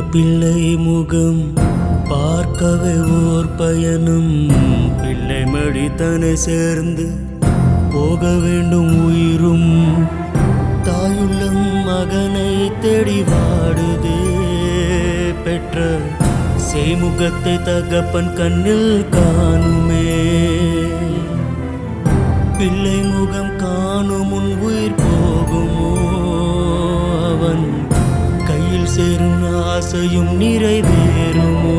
பிள்ளை முகம் பார்க்கவே ஓர் பயனும் பிள்ளை மடித்தனை சேர்ந்து போக வேண்டும் உயிரும் தாயுள்ளம் மகனை தேடி வாடுதே பெற்ற செய்முகத்தை தகப்பன் கண்ணில் காணுமே பிள்ளை முகம் காணும் முன் உயிர் போகுமோ அவன் கையில் சேரும் ஆசையும் நிறைவேறுமோ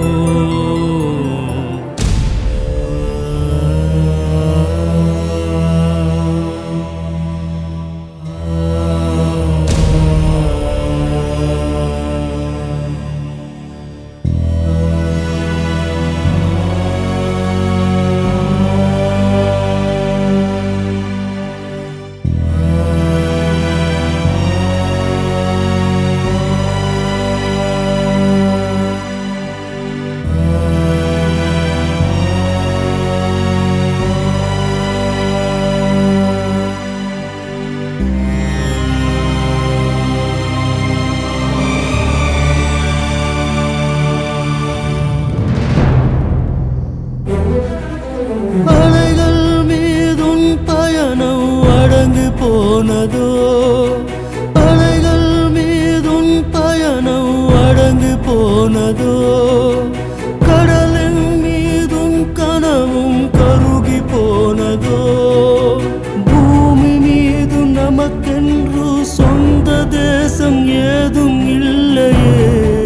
அலைகள் மீதும் பயணம் அடங்கு போனதோ அலைகள் மீதும் பயணம் அடங்கு போனதோ கடலின் மீதும் கனவும் கருகி போனதோ பூமி மீது நமக்கென்று சொந்த தேசம் ஏதும் இல்லையே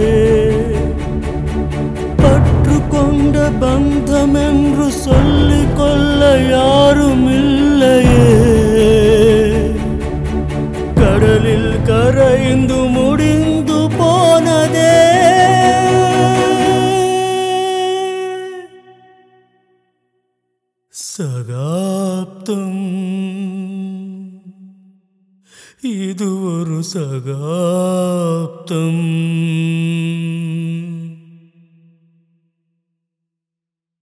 பற்று கொண்ட பந்தம் என்று சொல்லிக் கொள்ள யாரும் இல்லையே கடலில் கரைந்து முடிந்து போனதே சகாப்தம் இது ஒரு சகாப்தம்